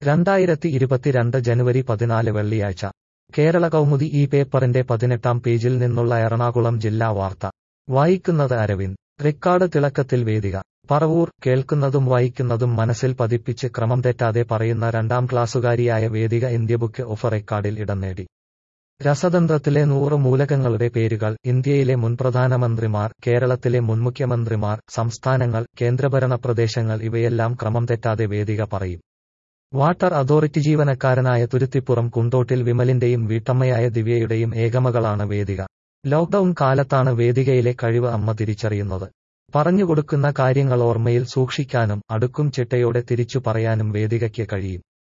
രണ്ടായിരത്തി ഇരുപത്തിരണ്ട് ജനുവരി പതിനാല് വെള്ളിയാഴ്ച കേരള കൗമുദി ഈ പേപ്പറിന്റെ പതിനെട്ടാം പേജിൽ നിന്നുള്ള എറണാകുളം ജില്ലാ വാർത്ത വായിക്കുന്നത് അരവിന്ദ് റിക്കാർഡ് തിളക്കത്തിൽ വേദിക പറവൂർ കേൾക്കുന്നതും വായിക്കുന്നതും മനസ്സിൽ പതിപ്പിച്ച് ക്രമം തെറ്റാതെ പറയുന്ന രണ്ടാം ക്ലാസ്സുകാരിയായ വേദിക ഇന്ത്യ ബുക്ക് ഓഫ് റെക്കോർഡിൽ ഇടം നേടി രസതന്ത്രത്തിലെ നൂറ് മൂലകങ്ങളുടെ പേരുകൾ ഇന്ത്യയിലെ മുൻ പ്രധാനമന്ത്രിമാർ കേരളത്തിലെ മുൻ മുഖ്യമന്ത്രിമാർ സംസ്ഥാനങ്ങൾ കേന്ദ്രഭരണ പ്രദേശങ്ങൾ ഇവയെല്ലാം ക്രമം തെറ്റാതെ വേദിക പറയും വാട്ടർ അതോറിറ്റി ജീവനക്കാരനായ തുരുത്തിപ്പുറം കുണ്ടോട്ടിൽ വിമലിന്റെയും വീട്ടമ്മയായ ദിവ്യയുടെയും ഏകമകളാണ് വേദിക ലോക്ഡൌൺ കാലത്താണ് വേദികയിലെ കഴിവ് അമ്മ തിരിച്ചറിയുന്നത് പറഞ്ഞുകൊടുക്കുന്ന കാര്യങ്ങൾ ഓർമ്മയിൽ സൂക്ഷിക്കാനും അടുക്കും ചിട്ടയോടെ തിരിച്ചു പറയാനും വേദികയ്ക്ക് കഴിയും